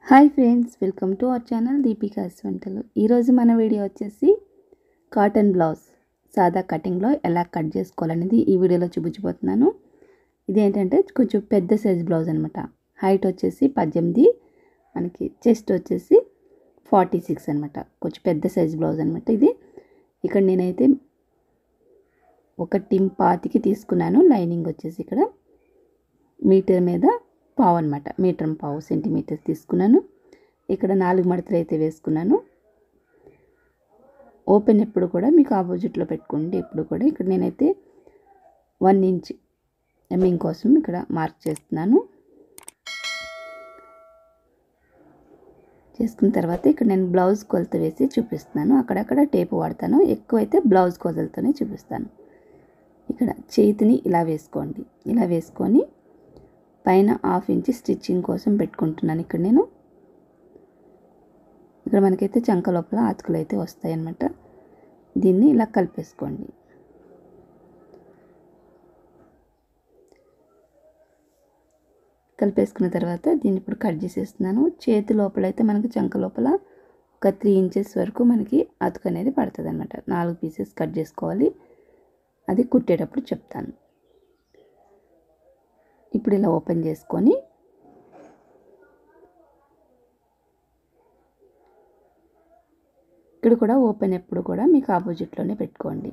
hi friends welcome to our channel Deepika's వంటలు ఈరోజు మన వీడియో వచ్చేసి కాటన్ బ్లౌజ్ సాదా కటింగ్లో ఎలా కట్ చేసుకోవాలనేది ఈ వీడియోలో చూపించబోతున్నాను ఇదేంటంటే కొంచెం పెద్ద సైజ్ బ్లౌజ్ అనమాట హైట్ వచ్చేసి పద్దెనిమిది మనకి చెస్ట్ వచ్చేసి ఫార్టీ సిక్స్ అనమాట కొంచెం పెద్ద సైజ్ బ్లౌజ్ అనమాట ఇది ఇక్కడ నేనైతే ఒక టిమ్ పాతికి తీసుకున్నాను లైనింగ్ వచ్చేసి ఇక్కడ మీటర్ మీద పావు అనమాట మీటర్ పావు సెంటీమీటర్ తీసుకున్నాను ఇక్కడ నాలుగు మడతలు అయితే వేసుకున్నాను ఓపెన్ ఎప్పుడు కూడా మీకు ఆపోజిట్లో పెట్టుకోండి ఎప్పుడు కూడా ఇక్కడ నేనైతే వన్ ఇంచ్ ఎమ్మింగ్ కోసం ఇక్కడ మార్క్ చేస్తున్నాను చేసుకున్న తర్వాత ఇక్కడ నేను బ్లౌజ్ కొలత వేసి చూపిస్తున్నాను అక్కడక్కడ టేపు వాడతాను ఎక్కువైతే బ్లౌజ్ కొలతలతోనే చూపిస్తాను ఇక్కడ చేతిని ఇలా వేసుకోండి ఇలా వేసుకొని పైన హాఫ్ ఇంచ్ స్టిచ్చింగ్ కోసం పెట్టుకుంటున్నాను ఇక్కడ నేను ఇక్కడ మనకైతే చంక లోపల ఆతుకులు అయితే వస్తాయి అన్నమాట దీన్ని ఇలా కలిపేసుకోండి కలిపేసుకున్న తర్వాత దీన్ని ఇప్పుడు కట్ చేసేస్తున్నాను చేతి లోపల అయితే మనకి చంక లోపల ఒక త్రీ ఇంచెస్ వరకు మనకి అతుకు అనేది పడుతుంది అనమాట నాలుగు పీసెస్ కట్ చేసుకోవాలి అది కుట్టేటప్పుడు చెప్తాను ఇప్పుడు ఇలా ఓపెన్ చేసుకొని ఇక్కడ కూడా ఓపెన్ ఎప్పుడు కూడా మీకు ఆపోజిట్లోనే పెట్టుకోండి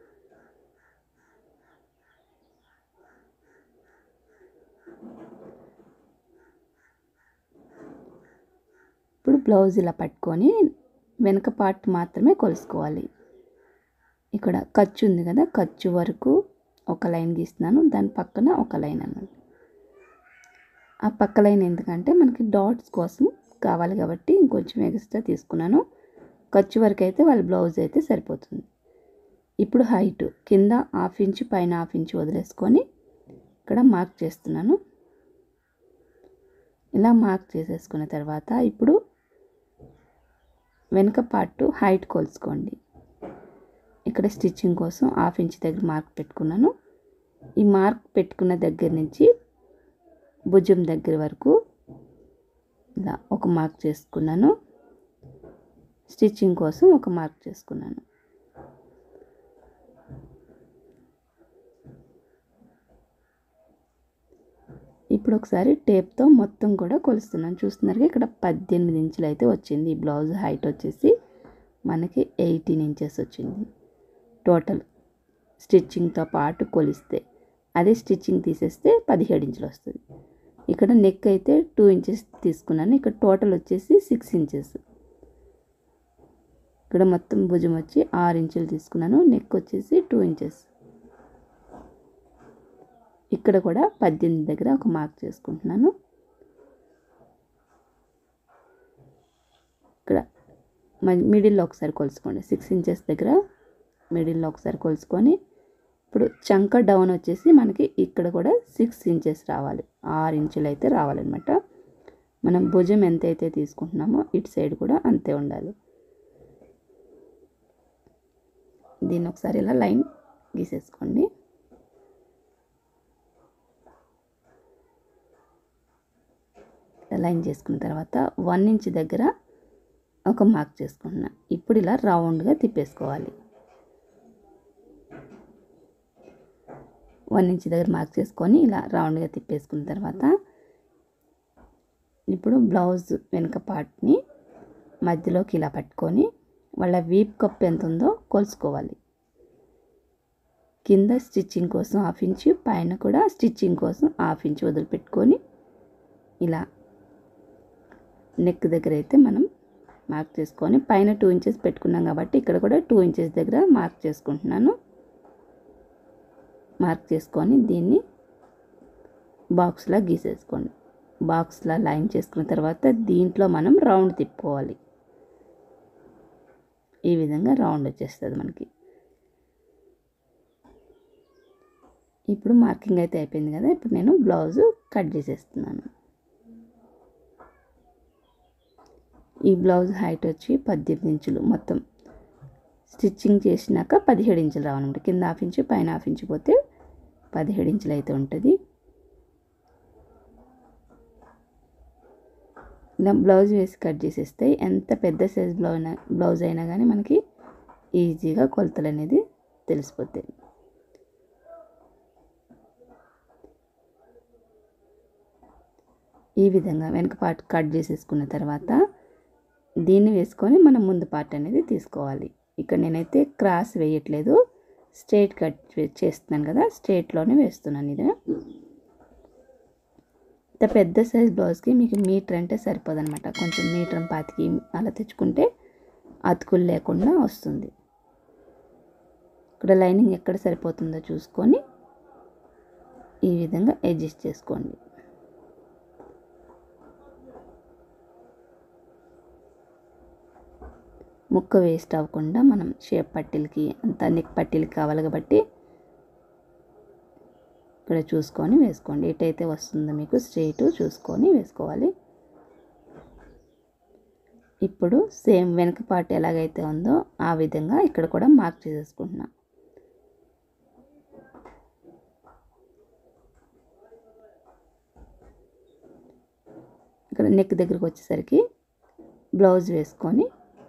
ఇప్పుడు బ్లౌజ్ ఇలా పట్టుకొని వెనక పార్ట్ మాత్రమే కొలుసుకోవాలి ఇక్కడ ఖర్చు ఉంది కదా ఖర్చు వరకు ఒక లైన్ గీస్తున్నాను దాని పక్కన ఒక లైన్ అన్నమాట ఆ పక్క లైన్ ఎందుకంటే మనకి డాట్స్ కోసం కావాలి కాబట్టి ఇంకొంచెం ఎక్స్ట్రా తీసుకున్నాను ఖర్చు వరకు అయితే వాళ్ళ బ్లౌజ్ అయితే సరిపోతుంది ఇప్పుడు హైట్ కింద హాఫ్ ఇంచ్ పైన హాఫ్ ఇంచ్ వదిలేసుకొని ఇక్కడ మార్క్ చేస్తున్నాను ఇలా మార్క్ చేసేసుకున్న తర్వాత ఇప్పుడు వెనుక పార్ట్ హైట్ కొలుసుకోండి ఇక్కడ స్టిచ్చింగ్ కోసం హాఫ్ ఇంచ్ దగ్గర మార్క్ పెట్టుకున్నాను ఈ మార్క్ పెట్టుకున్న దగ్గర నుంచి భుజం దగ్గర వరకు ఇలా ఒక మార్క్ చేసుకున్నాను స్టిచ్చింగ్ కోసం ఒక మార్క్ చేసుకున్నాను ఇప్పుడు ఒకసారి టేప్తో మొత్తం కూడా కొలుస్తున్నాను చూస్తున్నారు ఇక్కడ పద్దెనిమిది ఇంచులు అయితే వచ్చింది ఈ బ్లౌజ్ హైట్ వచ్చేసి మనకి ఎయిటీన్ ఇంచెస్ వచ్చింది టోటల్ స్టిచ్చింగ్తో పాటు కొలిస్తే అదే స్టిచ్చింగ్ తీసేస్తే పదిహేడు ఇంచులు వస్తుంది ఇక్కడ నెక్ అయితే టూ ఇంచెస్ తీసుకున్నాను ఇక్కడ టోటల్ వచ్చేసి సిక్స్ ఇంచెస్ ఇక్కడ మొత్తం భుజం వచ్చి ఆరు ఇంచులు తీసుకున్నాను నెక్ వచ్చేసి టూ ఇంచెస్ ఇక్కడ కూడా పద్దెనిమిది దగ్గర ఒక మార్క్ చేసుకుంటున్నాను ఇక్కడ మిడిల్లో ఒకసారి కొలుసుకోండి సిక్స్ ఇంచెస్ దగ్గర మిడిల్లో ఒకసారి కొలుసుకొని ఇప్పుడు చంక డౌన్ వచ్చేసి మనకి ఇక్కడ కూడా సిక్స్ ఇంచెస్ రావాలి ఆరు ఇంచులు అయితే రావాలన్నమాట మనం భుజం ఎంతైతే తీసుకుంటున్నామో ఇటు సైడ్ కూడా అంతే ఉండాలి దీన్ని ఒకసారి ఇలా లైన్ గీసేసుకోండి లైన్ చేసుకున్న తర్వాత వన్ ఇంచ్ దగ్గర ఒక మార్క్ చేసుకుంటున్నా ఇప్పుడు ఇలా రౌండ్గా తిప్పేసుకోవాలి వన్ ఇంచ్ దగ్గర మార్క్ చేసుకొని ఇలా రౌండ్గా తిప్పేసుకున్న తర్వాత ఇప్పుడు బ్లౌజ్ వెనుక పార్ట్ని మధ్యలోకి ఇలా పట్టుకొని వాళ్ళ వీప్ కప్ ఎంత ఉందో కొలుసుకోవాలి కింద స్టిచ్చింగ్ కోసం హాఫ్ ఇంచ్ పైన కూడా స్టిచ్చింగ్ కోసం హాఫ్ ఇంచ్ వదిలిపెట్టుకొని ఇలా నెక్ దగ్గర అయితే మనం మార్క్ చేసుకొని పైన టూ ఇంచెస్ పెట్టుకున్నాం కాబట్టి ఇక్కడ కూడా టూ ఇంచెస్ దగ్గర మార్క్ చేసుకుంటున్నాను మార్క్ చేసుకొని దీన్ని బాక్స్లా గీసేసుకోండి బాక్స్లా లైన్ చేసుకున్న తర్వాత దీంట్లో మనం రౌండ్ తిప్పుకోవాలి ఈ విధంగా రౌండ్ వచ్చేస్తుంది మనకి ఇప్పుడు మార్కింగ్ అయితే అయిపోయింది కదా ఇప్పుడు నేను బ్లౌజు కట్ చేసేస్తున్నాను ఈ బ్లౌజ్ హైట్ వచ్చి పద్దెనిమిది ఇంచులు మొత్తం స్టిచ్చింగ్ చేసినాక పదిహేడు ఇంచులు రావాలన్నమాట కింద హాఫ్ ఇంచు పైన హాఫ్ ఇంచు పోతే పదిహేడు ఇంచులు అయితే ఉంటుంది ఇలా బ్లౌజ్ వేసి కట్ చేసేస్తే ఎంత పెద్ద సైజ్ బ్లౌజ్ అయినా బ్లౌజ్ అయినా కానీ మనకి ఈజీగా కొలతలు అనేది తెలిసిపోతాయి ఈ విధంగా వెనక పార్ట్ కట్ చేసేసుకున్న తర్వాత దీన్ని వేసుకొని మనం ముందు పార్ట్ అనేది తీసుకోవాలి ఇక్కడ నేనైతే క్రాస్ వేయట్లేదు స్ట్రైట్ కట్ చేస్తున్నాను కదా స్ట్రైట్లోనే వేస్తున్నాను ఇది ఇంత పెద్ద సైజ్ బ్లౌజ్కి మీకు మీటర్ అంటే సరిపోదన్నమాట కొంచెం మీటర్ పాతికి అలా తెచ్చుకుంటే అతుకులు లేకుండా వస్తుంది ఇక్కడ లైనింగ్ ఎక్కడ సరిపోతుందో చూసుకొని ఈ విధంగా అడ్జస్ట్ చేసుకోండి ముక్క వేస్ట్ అవ్వకుండా మనం షేప్ పట్టీలకి అంత నెక్ పట్టీలకి కావాలి కాబట్టి ఇక్కడ చూసుకొని వేసుకోండి ఎటైతే వస్తుందో మీకు స్ట్రైట్ చూసుకొని వేసుకోవాలి ఇప్పుడు సేమ్ వెనక పార్ట్ ఎలాగైతే ఉందో ఆ విధంగా ఇక్కడ కూడా మార్క్ చేసేసుకుంటున్నాం ఇక్కడ నెక్ దగ్గరకు వచ్చేసరికి బ్లౌజ్ వేసుకొని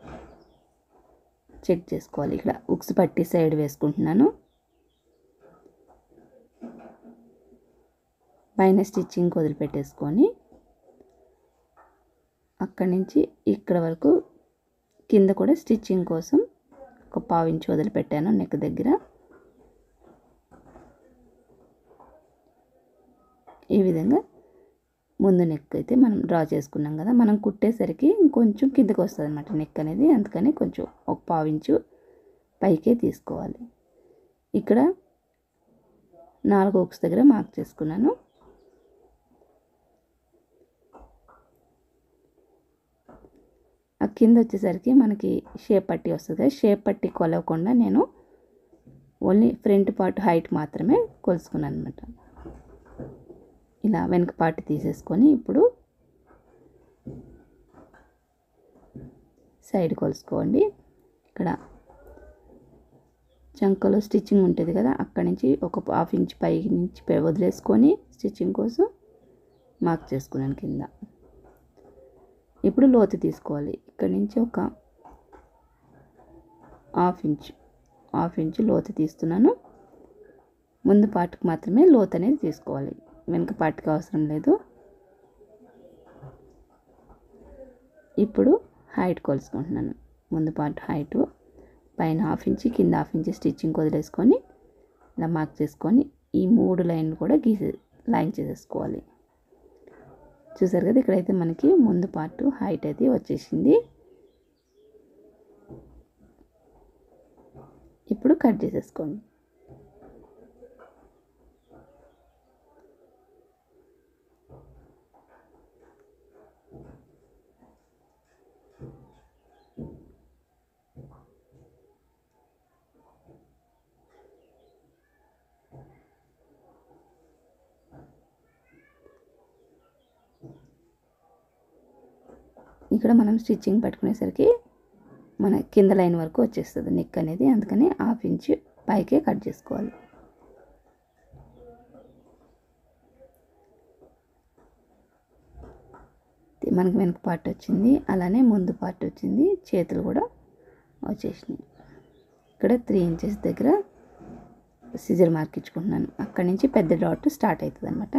చెక్ చేసుకోవాలి ఇక్కడ ఉక్స్ పట్టి సైడ్ వేసుకుంటున్నాను పైన స్టిచ్చింగ్ వదిలిపెట్టేసుకొని అక్కడి నుంచి ఇక్కడ వరకు కింద కూడా స్టిచ్చింగ్ కోసం ఒక పావు ఇంచు వదిలిపెట్టాను నెక్ దగ్గర ఈ విధంగా ముందు నెక్ అయితే మనం డ్రా చేసుకున్నాం కదా మనం కుట్టేసరికి ఇంకొంచెం కిందకి వస్తుంది అనమాట నెక్ అనేది అందుకని కొంచెం ఒక పావు ఇంచు పైకే తీసుకోవాలి ఇక్కడ నాలుగు ఓక్స్ దగ్గర మార్క్ చేసుకున్నాను ఆ కింద వచ్చేసరికి మనకి షేప్ పట్టి వస్తుంది కదా షేప్ పట్టి కొలవకుండా నేను ఓన్లీ ఫ్రంట్ పార్ట్ హైట్ మాత్రమే కొలుసుకున్నాను అనమాట ఇలా వెనక పార్ట్ తీసేసుకొని ఇప్పుడు సైడ్ కొలుసుకోండి ఇక్కడ చంకలో స్టిచ్చింగ్ ఉంటుంది కదా అక్కడి నుంచి ఒక హాఫ్ ఇంచ్ పై నుంచి పై వదిలేసుకొని స్టిచ్చింగ్ కోసం మార్క్ చేసుకున్నాను కింద ఇప్పుడు లోతు తీసుకోవాలి ఇక్కడ నుంచి ఒక హాఫ్ ఇంచ్ హాఫ్ ఇంచ్ లోతు తీస్తున్నాను ముందు పార్ట్కి మాత్రమే లోతు అనేది తీసుకోవాలి వెనక పార్ట్కి అవసరం లేదు ఇప్పుడు హైట్ కొలుసుకుంటున్నాను ముందు పార్ట్ హైట్ పైన హాఫ్ ఇంచ్ కింద హాఫ్ ఇంచ్ స్టిచ్చింగ్ వదిలేసుకొని ఇలా మార్క్ చేసుకొని ఈ మూడు లైన్లు కూడా గీసే లైన్ చేసేసుకోవాలి చూసారు కదా ఇక్కడైతే మనకి ముందు పార్ట్ హైట్ అయితే వచ్చేసింది ఇప్పుడు కట్ చేసేసుకోండి ఇక్కడ మనం స్టిచ్చింగ్ పట్టుకునేసరికి మన కింద లైన్ వరకు వచ్చేస్తుంది నెక్ అనేది అందుకని హాఫ్ ఇంచ్ పైకే కట్ చేసుకోవాలి మనకి వెనక పార్ట్ వచ్చింది అలానే ముందు పార్ట్ వచ్చింది చేతులు కూడా వచ్చేసినాయి ఇక్కడ త్రీ ఇంచెస్ దగ్గర సిజర్ మార్క్ ఇచ్చుకుంటున్నాను అక్కడి నుంచి పెద్ద డాట్ స్టార్ట్ అవుతుంది అనమాట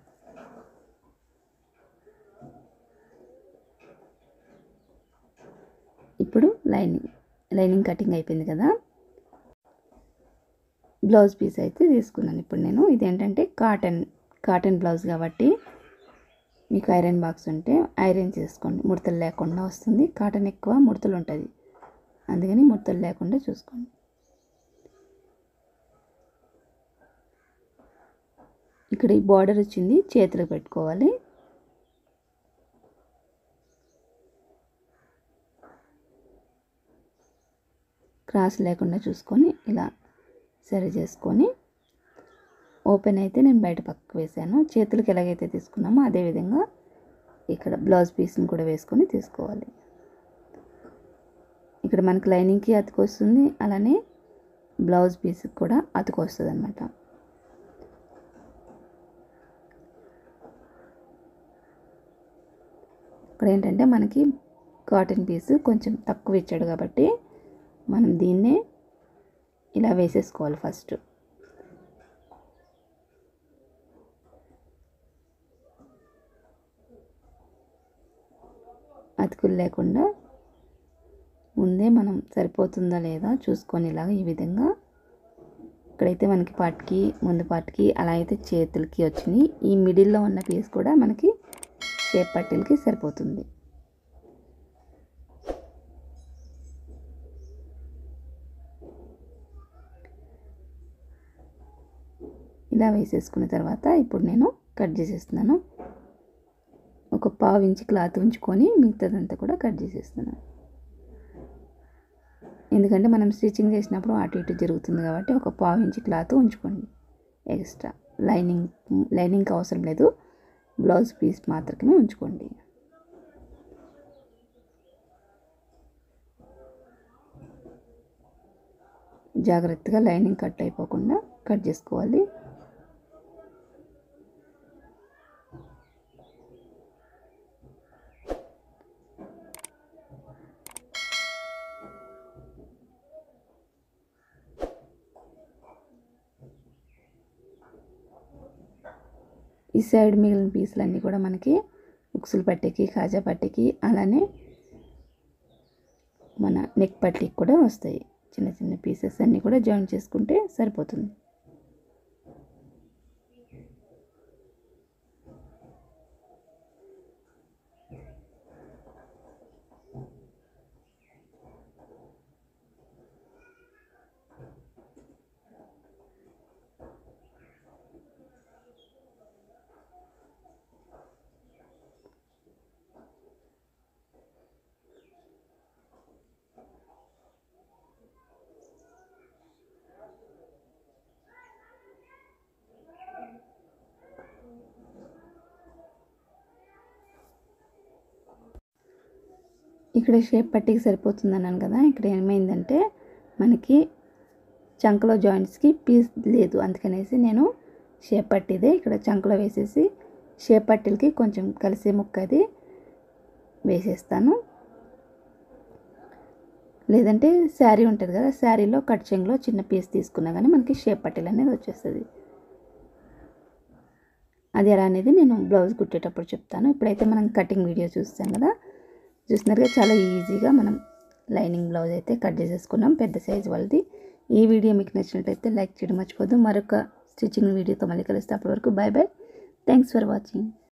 ఇప్పుడు లైనింగ్ లైనింగ్ కటింగ్ అయిపోయింది కదా బ్లౌజ్ పీస్ అయితే తీసుకున్నాను ఇప్పుడు నేను ఇదేంటంటే కాటన్ కాటన్ బ్లౌజ్ కాబట్టి మీకు ఐరన్ బాక్స్ ఉంటే ఐరన్ చేసుకోండి ముడతలు లేకుండా వస్తుంది కాటన్ ఎక్కువ ముడతలు ఉంటుంది అందుకని ముడతలు లేకుండా చూసుకోండి ఇక్కడ ఈ బార్డర్ వచ్చింది చేతులకు పెట్టుకోవాలి క్రాస్ లేకుండా చూసుకొని ఇలా సరి చేసుకొని ఓపెన్ అయితే నేను బయట పక్కకు వేసాను చేతులకు ఎలాగైతే తీసుకున్నామో అదేవిధంగా ఇక్కడ బ్లౌజ్ పీస్ని కూడా వేసుకొని తీసుకోవాలి ఇక్కడ మనకి లైనింగ్కి అతుకొస్తుంది అలానే బ్లౌజ్ పీస్కి కూడా అతుకొస్తుంది అనమాట ఇక్కడ ఏంటంటే మనకి కాటన్ పీస్ కొంచెం తక్కువ ఇచ్చాడు కాబట్టి మనం దీన్నే ఇలా వేసేసుకోవాలి ఫస్ట్ అతుకులు లేకుండా ముందే మనం సరిపోతుందా లేదా చూసుకొని ఇలాగ ఈ విధంగా ఇక్కడైతే మనకి పాటికి ముందు పాటికి అలా అయితే చేతులకి వచ్చినాయి ఈ మిడిల్లో ఉన్న పీస్ కూడా మనకి షేప్ పట్టీలకి సరిపోతుంది ఇలా వేసేసుకున్న తర్వాత ఇప్పుడు నేను కట్ చేసేస్తున్నాను ఒక పావు ఇంచి క్లాత్ ఉంచుకొని మిగతాదంతా కూడా కట్ చేసేస్తున్నాను ఎందుకంటే మనం స్టిచ్చింగ్ చేసినప్పుడు అటు ఇటు జరుగుతుంది కాబట్టి ఒక పావు ఇంచి క్లాత్ ఉంచుకోండి ఎక్స్ట్రా లైనింగ్ లైనింగ్కి అవసరం లేదు బ్లౌజ్ పీస్ మాత్రమే ఉంచుకోండి జాగ్రత్తగా లైనింగ్ కట్ అయిపోకుండా కట్ చేసుకోవాలి ఈ సైడ్ మిగిలిన పీసులన్నీ కూడా మనకి ఉక్సులు పట్టికి కాజా పట్టికి అలానే మన నెక్ పట్టికి కూడా వస్తాయి చిన్న చిన్న పీసెస్ అన్నీ కూడా జాయిన్ చేసుకుంటే సరిపోతుంది ఇక్కడ షేప్ పట్టికి సరిపోతుంది అన్నాను కదా ఇక్కడ ఏమైందంటే మనకి చంకలో జాయింట్స్కి పీస్ లేదు అందుకనేసి నేను షేప్ పట్టిదే ఇక్కడ చంకలో వేసేసి షేప్ పట్టీలకి కొంచెం కలిసే ముక్క అది వేసేస్తాను లేదంటే శారీ ఉంటుంది కదా శారీలో కట్ చెంగులో చిన్న పీస్ తీసుకున్నా కానీ మనకి షేప్ పట్టీలు అనేది వచ్చేస్తుంది అది ఎలా అనేది నేను బ్లౌజ్ కుట్టేటప్పుడు చెప్తాను ఇప్పుడైతే మనం కటింగ్ వీడియో చూస్తాం కదా చూస్తున్నారుగా చాలా ఈజీగా మనం లైనింగ్ బ్లౌజ్ అయితే కట్ చేసేసుకున్నాం పెద్ద సైజ్ వాళ్ళది ఈ వీడియో మీకు నచ్చినట్లయితే లైక్ చేయడం మర్చిపోద్దు మరొక స్టిచ్చింగ్ వీడియోతో మళ్ళీ కలుస్తే అప్పటి వరకు bye bye thanks for watching